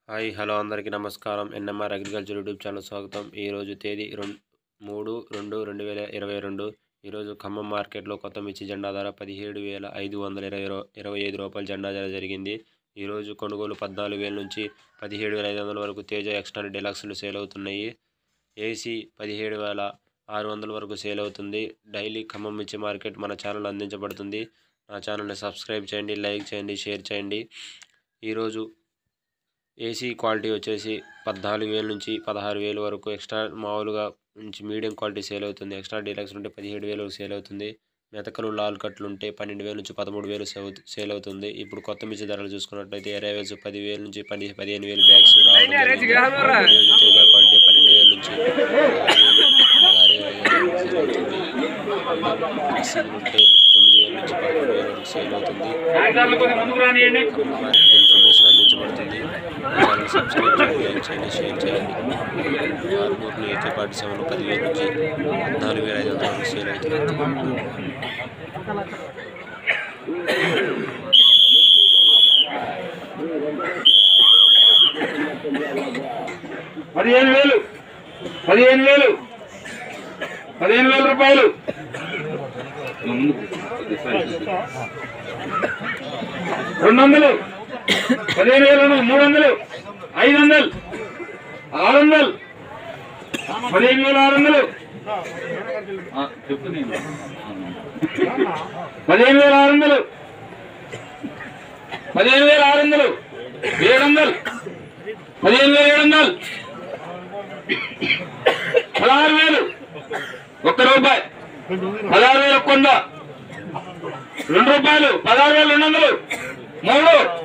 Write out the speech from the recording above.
Hi hello అందరికీ నమస్కారం NMR agriculture YouTube channel స్వాగతం ఈరోజు తేదీ రెండు మూడు రెండు రెండు వేల ఇరవై రెండు ఈరోజు ఖమ్మం మార్కెట్లో కొత్త మిర్చి జెండా ధర పదిహేడు వేల ఐదు వందల ఇరవై రూ- ఇరవై ఐదు రూపాయల జెండా ధర జరిగింది ఈరోజు కొనుగోలు పద్నాలుగు వేల నుంచి పదిహేడు వేల ఐదు వందల వరకు తేజ ఎక్స్ట్రా డెలక్స్లు సేల్ అవుతున్నాయి ఏసీ పదిహేడు వేల ఆరు వందల వరకు సేల్ అవుతుంది డైలీ ఖమ్మం మిర్చి మార్కెట్ మన ఛానల్ అందించబడుతుంది నా ఛానల్ని సబ్స్క్రైబ్ చేయండి లైక్ చేయండి షేర్ చేయండి ఈరోజు ఏసీ క్వాలిటీ వచ్చేసి పద్నాలుగు వేల నుంచి పదహారు వేలు వరకు ఎక్స్ట్రా మామూలుగా నుంచి మీడియం క్వాలిటీ సేల్ అవుతుంది ఎక్స్ట్రా డీలక్స్ ఉంటే పదిహేడు వేలు సేల్ అవుతుంది మెతకలు లాల్ కట్లు ఉంటే పన్నెండు వేల నుంచి పదమూడు వేలు సేవ్ సేల్ అవుతుంది ఇప్పుడు కొత్త మిర్చి ధరలు చూసుకున్నట్లయితే ఎరైవేస్ పదివేల నుంచి పది పదిహేను వేలు బ్యాగ్స్ రావడం జరిగింది. ఈరోజు తేజ క్వాలిటీ పన్నెండు వేల నుంచి పదహారు వేలు, పదహారు వేలు సేల్ అవుతుంది మిక్సింగ్ ఉంటే తొమ్మిది వేల నుంచి పదకొండు వేల వరకు సేల్ అవుతుంది మార్కెట్ ఇన్ఫర్మేషన్ అందించబడుతుంది ఛానల్ సబ్స్క్రైబ్ చేయండి లైక్ చేయండి షేర్ చేయండి ఆరుమూరులో అయితే పార్టీ సెవెన్ పదివేల నుంచి పద్నాలుగు వేల ఐదు వందల వరకు సేల్ అవుతుంది పదిహేను వేలు పదిహేను వేలు పదిహేను వేల రూపాయలు రెండు వందలు పదిహేను వేలు మూడు వందలు ఐదు వందలు ఆరు వందలు పదిహేను వేల ఆరు వందలు ఆ, చెప్పు నేను. పదిహేను వేల ఆరు వందలు పదిహేను వేల ఆరు వందలు ఏడు వందలు పదిహేను వేల ఏడు వందలు పదహారు వేలు ఒక్క రూపాయి పదహారు వేలు ఒక్క వంద రెండు రూపాయలు పదహారు వేలు రెండు వందలు మూడు